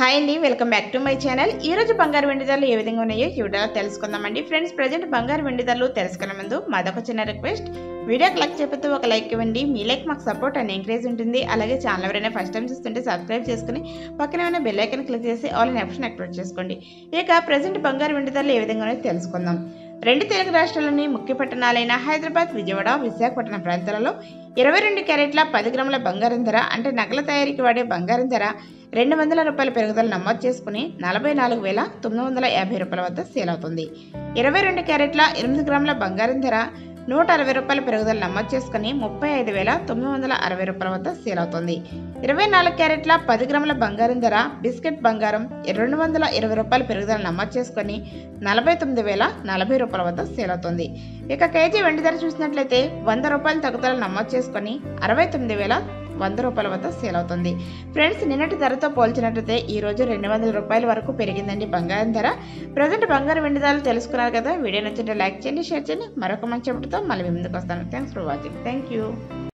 hi అండి welcome back to my channel ఈ రోజు బంగారు వెండి ధరలు ఏ విధంగా ఉన్నాయో ఈ వీడియోలో తెలుసుకుందామండి ఫ్రెండ్స్ ప్రజెంట్ బంగారు వెండి ధరలు తెలుసుకునే ముందు మాదొక చిన్న రిక్వెస్ట్ వీడియోకి లైక్ చెబుతూ ఒక లైక్ ఇవ్వండి మీ లైక్ మాకు సపోర్ట్ అండ్ ఎంకరేజ్ ఉంటుంది అలాగే ఛానల్ ఎవరైనా ఫస్ట్ టైం చూస్తుంటే సబ్స్క్రైబ్ చేసుకుని పక్కనే ఉన్న బెల్ ఐకన్ క్లిక్ చేసి ఆల్ ఇన్ ఆప్షన్ యాక్టివేట్ చేసుకోండి ఇక ప్రజెంట్ బంగారు వెండి ధరలు ఏ విధంగా ఉన్నాయో తెలుసుకుందాం రెండు తెలుగు రాష్ట్రాల్లోని ముఖ్య పట్టణాలైన హైదరాబాద్ విజయవాడ విశాఖపట్నం ప్రాంతాలలో ఇరవై రెండు క్యారెట్ల పది గ్రాముల బంగారం ధర అంటే నగల తయారీకి వాడే బంగారం ధర రెండు వందల రూపాయల పెరుగుదల నమోదు చేసుకుని నలభై నాలుగు వేల తొమ్మిది వందల యాభై రూపాయల వద్ద సేల్ అవుతుంది ఇరవై రెండు క్యారెట్ల ఎనిమిది గ్రాముల బంగారం ధర నూట అరవై రూపాయల పెరుగుదల నమోదు చేసుకుని ముప్పై ఐదు వేల తొమ్మిది వందల అరవై రూపాయల వద్ద సేల్ అవుతుంది ఇరవై నాలుగు క్యారెట్ల పది గ్రాముల బంగారం ధర బిస్కెట్ బంగారం రెండు వందల ఇరవై రూపాయల పెరుగుదల నమోదు చేసుకుని నలభై తొమ్మిది వేల నలభై రూపాయల వద్ద సేల్ అవుతుంది ఇక కేజీ వెండి ధర చూసినట్లయితే వంద రూపాయల తగ్గుదల నమోదు చేసుకొని అరవై తొమ్మిది వేల వంద రూపాయల వద్ద సేల్ అవుతుంది ఫ్రెండ్స్ నిన్నటి ధరతో పోల్చినట్లయితే ఈ రోజు రెండు వందల రూపాయల వరకు పెరిగిందండి బంగారం ధర ప్రజెంట్ బంగారం వెండి ధరలు తెలుసుకున్నారు కదా వీడియో నచ్చింటే లైక్ చేయండి షేర్ చేయండి మరొక మంచి అప్పుడుతో మళ్ళీ మీ ముందుకు వస్తాను thanks for watching thank you